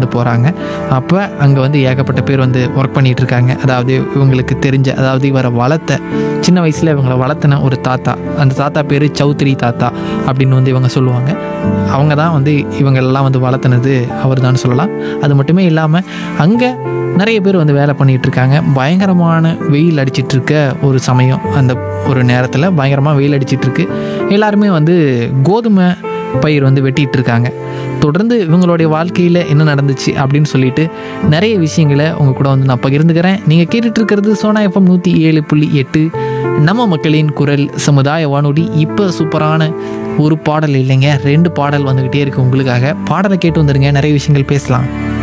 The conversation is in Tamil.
வந்து போகிறாங்க அப்போ அங்கே வந்து ஏகப்பட்ட பேர் வந்து ஒர்க் பண்ணிகிட்டு இருக்காங்க அதாவது இவங்களுக்கு தெரிஞ்ச அதாவது இவரை வளர்த்த சின்ன வயசில் இவங்களை வளர்த்தின ஒரு தாத்தா அந்த தாத்தா பேர் சௌத்ரி தாத்தா அப்படின்னு வந்து இவங்க சொல்லுவாங்க அவங்க தான் வந்து இவங்களெல்லாம் வந்து வளர்த்துனது அவர் தான் சொல்லலாம் அது மட்டுமே இல்லாமல் அங்கே நிறைய பேர் வந்து வேலை பண்ணிகிட்டு இருக்காங்க பயங்கரமான வெயில் அடிச்சிட்டு இருக்க ஒரு சமயம் அந்த ஒரு நேரத்தில் பயங்கரமாக வெயில் அடிச்சிட்டு இருக்கு எல்லாருமே வந்து கோதுமை பயிர் வந்து வெட்டிட்டு இருக்காங்க தொடர்ந்து இவங்களுடைய வாழ்க்கையில் என்ன நடந்துச்சு அப்படின்னு சொல்லிட்டு நிறைய விஷயங்களை உங்கள் கூட வந்து நான் பகிர்ந்துக்கிறேன் நீங்கள் கேட்டுட்டு இருக்கிறது சோனா எஃப்எம் நூற்றி ஏழு புள்ளி எட்டு நம்ம மக்களின் குரல் சமுதாய வானொலி இப்போ சூப்பரான ஒரு பாடல் இல்லைங்க ரெண்டு பாடல் வந்துக்கிட்டே இருக்கு உங்களுக்காக பாடலை கேட்டு வந்துருங்க நிறைய விஷயங்கள் பேசலாம்